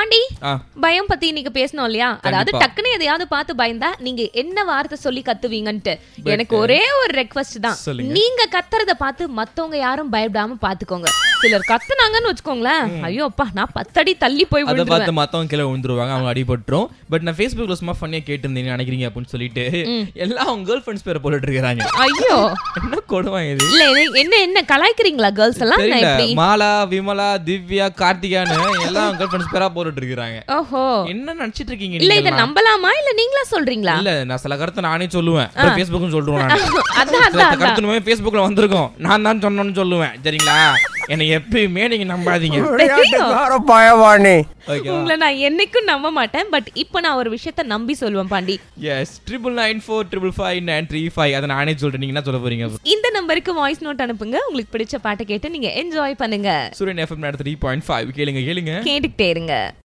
பாண்டி ஆ. பயம் பத்தி இன்னைக்கு பேசணும் இல்லையா அதாவது கண்டிப்பா. டக்குன்னு எதையாவது பார்த்து பயந்தா நீங்க என்ன வார்த்தை சொல்லி கத்துவீங்கன்ட்டு எனக்கு ஒரே ஒரு ரெக்வஸ்ட் தான் சொல்லுங்க. நீங்க கத்துறத பார்த்து மத்தவங்க யாரும் பயப்படாம பாத்துக்கோங்க சிலர் கத்துனாங்கன்னு வச்சுக்கோங்களேன் ஐயோ அப்பா நான் பத்தடி தள்ளி போய் அதை விழுந்துருவேன் பார்த்து மத்தவங்க கீழே விழுந்துருவாங்க அவங்க அடிபட்டுரும் பட் நான் ஃபேஸ்புக்ல சும்மா ஃபன்னியா கேட்டிருந்தீங்க நினைக்கிறீங்க அப்படின்னு சொல்லிட்டு எல்லாம் அவங்க கேர்ள் ஃப்ரெண்ட்ஸ் பேரை போட்டுட்டு இருக்காங்க ஐயோ என்ன கொடுமை இது இல்ல இது என்ன என்ன கலாய்க்கிறீங்களா கேர்ள்ஸ் எல்லாம் நான் தெரியல எப்படி மாலா விமலா திவ்யா கார்த்திகான்னு எல்லாம் கேர்ள் ஃப்ரெண்ட்ஸ் பேரா போட்டுட்டு இருக்காங்க ஓஹோ என்ன நினைச்சிட்டு இருக்கீங்க இல்ல நீங்க இத எல்லாம்? நம்பலாமா இல்ல நீங்களா சொல்றீங்களா இல்ல நான் சில கருத்தை நானே சொல்லுவேன் ஃபேஸ்புக்னு சொல்றேன் நான் அதான் சில அதான் கருத்துமே ஃபேஸ்புக்ல வந்திருக்கோம் நான் தான் சொன்னேன்னு சொல்லுவேன் சரிங்களா என்னை எப்பயுமே நீங்க நம்பாதீங்க விளையாட்டுக்கார பயவானி ஓகே உங்களை நான் என்னைக்கும் நம்ப மாட்டேன் பட் இப்போ நான் ஒரு விஷயத்த நம்பி சொல்லுவேன் Pandi S triple nine four triple five nine three five அதை நானே சொல்றேன் நீங்க என்ன சொல்ல போறீங்க இந்த நம்பருக்கு வாய்ஸ் நோட் அனுப்புங்க உங்களுக்கு பிடிச்ச பாட்டை கேட்டு நீங்க என்ஜாய் பண்ணுங்க சூரியன் எஃப்எம் த்ரீ பாயிண்ட் ஃபைவ் கேளுங்க கேளுங்க கேட்டுக்கிட்டே இருங்க